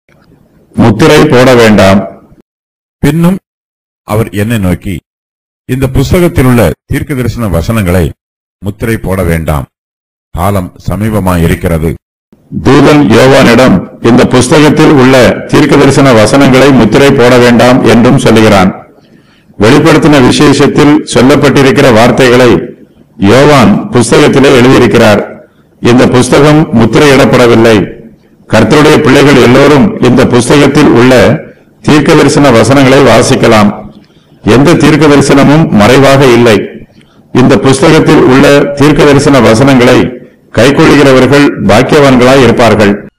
முத்திரை போட வேண்டாம் பின்னும் அவர் என்னை நோக்கி இந்த புஸ்தகத்தில் உள்ள தீர்க்க தரிசன வசனங்களை முத்திரை போட வேண்டாம் காலம் சமீபமாயிருக்கிறது தூதன் யோவானிடம் இந்த புஸ்தகத்தில் உள்ள தீர்க்க தரிசன வசனங்களை முத்திரை போட வேண்டாம் என்றும் சொல்லுகிறான் வெளிப்படுத்தின விசேஷத்தில் சொல்லப்பட்டிருக்கிற வார்த்தைகளை யோவான் புஸ்தகத்திலே எழுதியிருக்கிறார் இந்த புஸ்தகம் முத்திரையிடப்படவில்லை கர்த்தருடைய பிள்ளைகள் எல்லோரும் இந்த புஸ்தகத்தில் உள்ள தீர்க்க தரிசன வசனங்களை வாசிக்கலாம் எந்த தீர்க்க தரிசனமும் மறைவாக இல்லை இந்த புஸ்தகத்தில் உள்ள தீர்க்க தரிசன வசனங்களை கைக்கொள்ளுகிறவர்கள் பாக்கியவான்களாய் இருப்பார்கள்